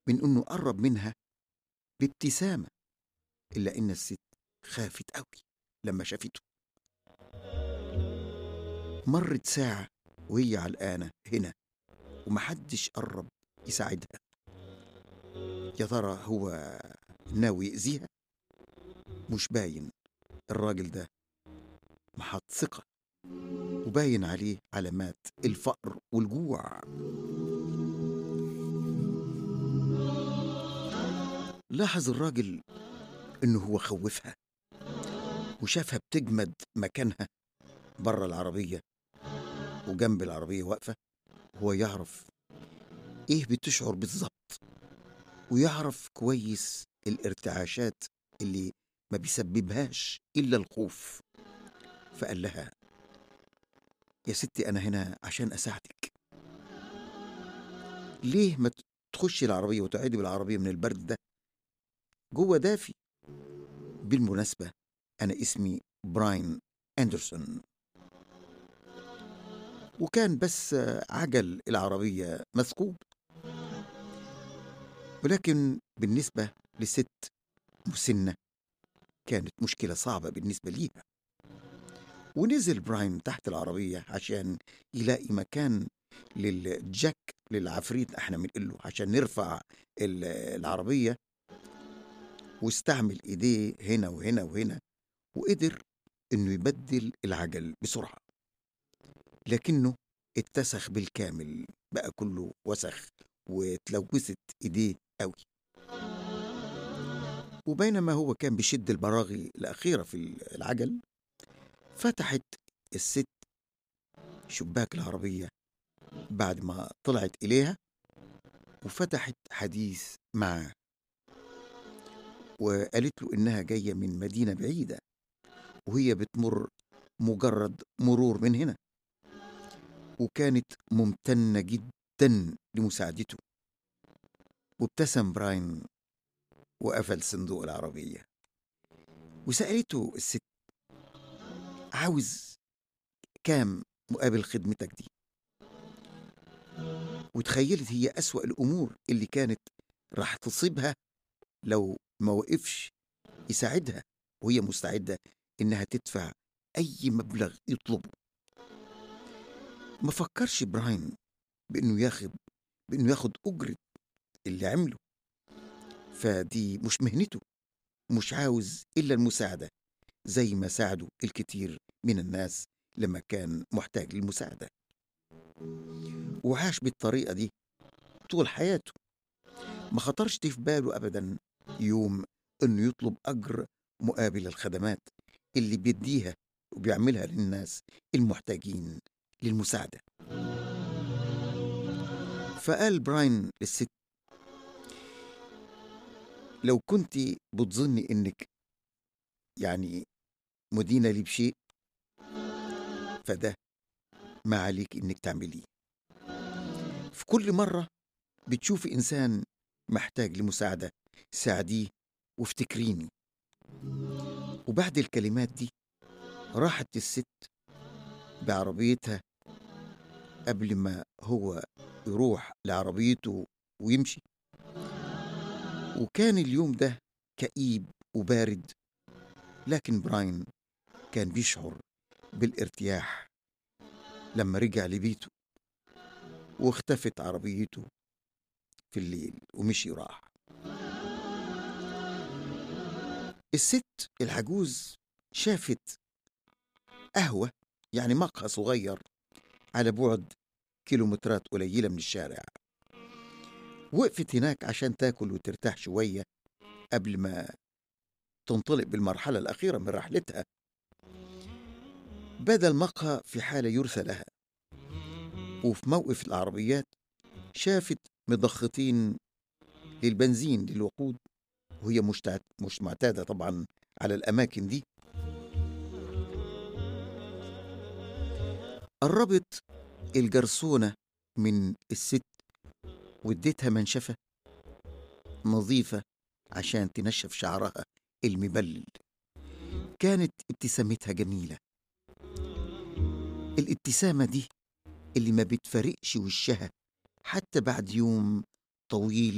من إنه قرب منها بابتسامة إلا إن الست خافت قوي لما شافته مرت ساعة وهي علقانة هنا ومحدش قرب يساعدها يا ترى هو ناوي يأذيها مش باين الراجل ده محط ثقة وباين عليه علامات الفقر والجوع لاحظ الراجل انه هو خوفها وشافها بتجمد مكانها بره العربية وجنب العربية واقفة هو يعرف ايه بتشعر بالظبط ويعرف كويس الارتعاشات اللي ما بيسببهاش إلا الخوف فقال لها يا ستي أنا هنا عشان أساعدك ليه ما تخشي العربية وتقعدي بالعربية من البرد ده جوه دافي بالمناسبة أنا اسمي براين أندرسون وكان بس عجل العربية مثقوب ولكن بالنسبة لست مسنة كانت مشكلة صعبة بالنسبة ليها ونزل براين تحت العربية عشان يلاقي مكان للجاك للعفريت احنا بنقول له عشان نرفع العربية واستعمل ايديه هنا وهنا وهنا وقدر انه يبدل العجل بسرعة لكنه اتسخ بالكامل بقى كله وسخ وتلوثت ايديه قوي وبينما هو كان بيشد البراغي الأخيرة في العجل فتحت الست شباك العربية بعد ما طلعت إليها وفتحت حديث معه وقالت له إنها جاية من مدينة بعيدة وهي بتمر مجرد مرور من هنا وكانت ممتنة جدا لمساعدته وابتسم براين وقفل صندوق العربية وسألته الست عاوز كام مقابل خدمتك دي وتخيلت هي أسوأ الأمور اللي كانت راح تصيبها لو ما وقفش يساعدها وهي مستعدة إنها تدفع أي مبلغ يطلبه ما فكرش براين بإنه ياخد بإنه ياخد أجرة اللي عمله فدي مش مهنته مش عاوز إلا المساعدة زي ما ساعدوا الكثير من الناس لما كان محتاج للمساعدة وعاش بالطريقة دي طول حياته ما خطرش في باله أبدا يوم إنه يطلب أجر مقابل الخدمات اللي بيديها وبيعملها للناس المحتاجين للمساعدة فقال براين للست لو كنت بتظني انك يعني مدينة لي بشيء فده ما عليك انك تعمليه في كل مرة بتشوفي انسان محتاج لمساعدة ساعديه وافتكريني وبعد الكلمات دي راحت الست بعربيتها قبل ما هو يروح لعربيته ويمشي وكان اليوم ده كئيب وبارد لكن براين كان بيشعر بالارتياح لما رجع لبيته واختفت عربيته في الليل ومشي راح الست العجوز شافت قهوة يعني مقهى صغير على بعد كيلومترات قليلة من الشارع وقفت هناك عشان تاكل وترتاح شوية قبل ما تنطلق بالمرحلة الأخيرة من رحلتها بدا المقهى في حالة يرثى لها وفي موقف العربيات شافت مضختين للبنزين للوقود وهي مش مش معتادة طبعا على الأماكن دي قربت الجرسونة من الست واديتها منشفة نظيفة عشان تنشف شعرها المبلل كانت ابتسامتها جميلة الابتسامة دي اللي ما بتفارقش وشها حتى بعد يوم طويل